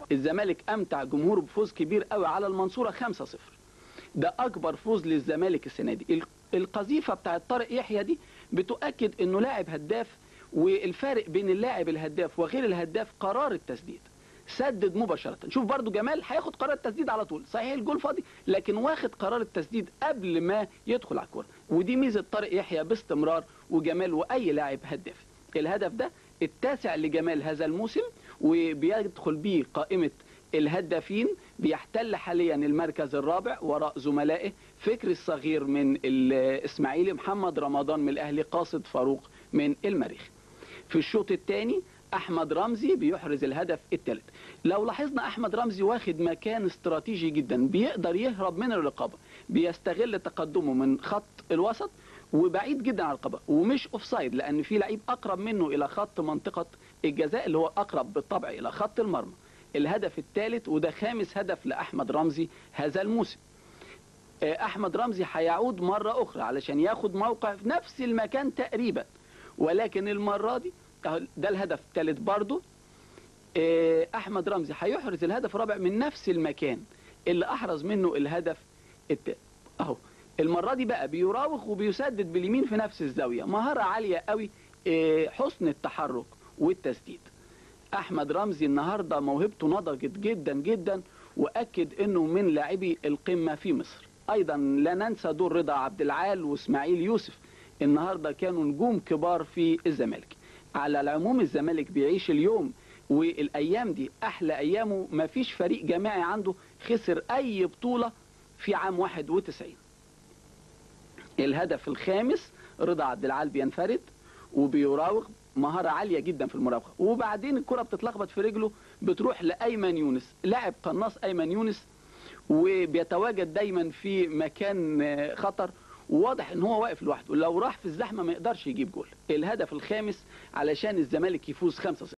الزمالك امتع جمهوره بفوز كبير قوي على المنصوره 5-0 ده اكبر فوز للزمالك السنه دي ال- القذيفه بتاعت طارق يحيى دي بتؤكد انه لاعب هداف والفارق بين اللاعب الهداف وغير الهداف قرار التسديد سدد مباشرة شوف برضو جمال هياخد قرار التسديد على طول صحيح الجول فاضي لكن واخد قرار التسديد قبل ما يدخل على الكرة ودي ميزة طارق يحيى باستمرار وجمال وأي لاعب هداف الهدف ده التاسع لجمال هذا الموسم وبيدخل بيه قائمة الهدافين بيحتل حاليا المركز الرابع وراء زملائه فكري الصغير من الإسماعيلي محمد رمضان من الأهلي قاصد فاروق من المريخ في الشوط الثاني احمد رمزي بيحرز الهدف الثالث لو لاحظنا احمد رمزي واخد مكان استراتيجي جدا بيقدر يهرب من الرقابه بيستغل تقدمه من خط الوسط وبعيد جدا عن الرقابه ومش اوفسايد لان في لعيب اقرب منه الى خط منطقه الجزاء اللي هو اقرب بالطبع الى خط المرمى الهدف الثالث وده خامس هدف لاحمد رمزي هذا الموسم آه، احمد رمزي هيعود مره اخرى علشان ياخد موقع في نفس المكان تقريبا ولكن المره دي أهو ده الهدف الثالث برضه آه، احمد رمزي هيحرز الهدف الرابع من نفس المكان اللي احرز منه الهدف الثالث اهو المره دي بقى بيراوغ وبيسدد باليمين في نفس الزاويه مهاره عاليه قوي آه، حسن التحرك والتسديد احمد رمزي النهارده موهبته نضجت جدا جدا واكد انه من لاعبي القمه في مصر ايضا لا ننسى دور رضا عبد العال واسماعيل يوسف النهارده كانوا نجوم كبار في الزمالك على العموم الزمالك بيعيش اليوم والايام دي احلى ايامه ما فيش فريق جماعي عنده خسر اي بطوله في عام 91 الهدف الخامس رضا عبد العال بينفرد وبيراوغ مهارة عالية جدا في المراوغة وبعدين الكرة بتتلخبط في رجله بتروح لأيمن يونس لاعب قناص أيمن يونس وبيتواجد دايما في مكان آه، خطر وواضح ان هو واقف لوحده لو راح في الزحمة ما يقدرش يجيب جول الهدف الخامس علشان الزمالك يفوز 5